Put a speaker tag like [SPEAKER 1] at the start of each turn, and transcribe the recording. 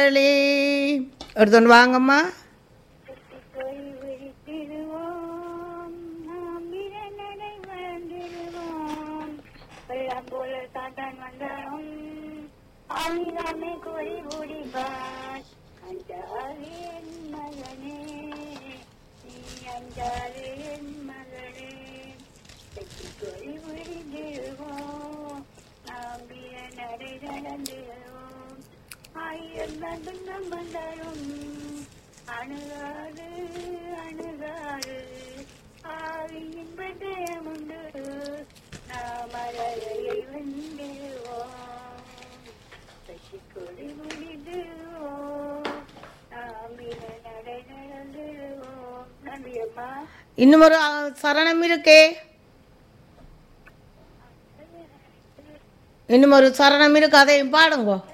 [SPEAKER 1] எடுத்துட்டு வாங்கம்மா
[SPEAKER 2] போய் விழித்திடுவோம் நாம் இளநடை வாழ்ந்திடுவோம் வெள்ளம் போல சாத்தான் வந்தாலும் ஆமிதாமே கோரி ஓடிவான் அஞ்சாது என் மகனே நீ அஞ்சாது என் மகனே வெற்றி கோரி விழித்திடுவோம் நாம் இளநடை நடந்திடுவோம் ஆயிரம் நடுங்கம் வந்தாலும் அணுகாது அணுகாது ஆவியின் பட்டயம் உண்டு நாம் அழகையை வென்றிடுவோம் சசி கொடி முடிடுவோம் நாம் இன நடை நடந்துடுவோம் நன்றி அம்மா
[SPEAKER 1] இன்னும் ஒரு அ, சரணம் இருக்கே இன்னும் ஒரு சரணம் இருக்கு அதையும் பாடுங்கோ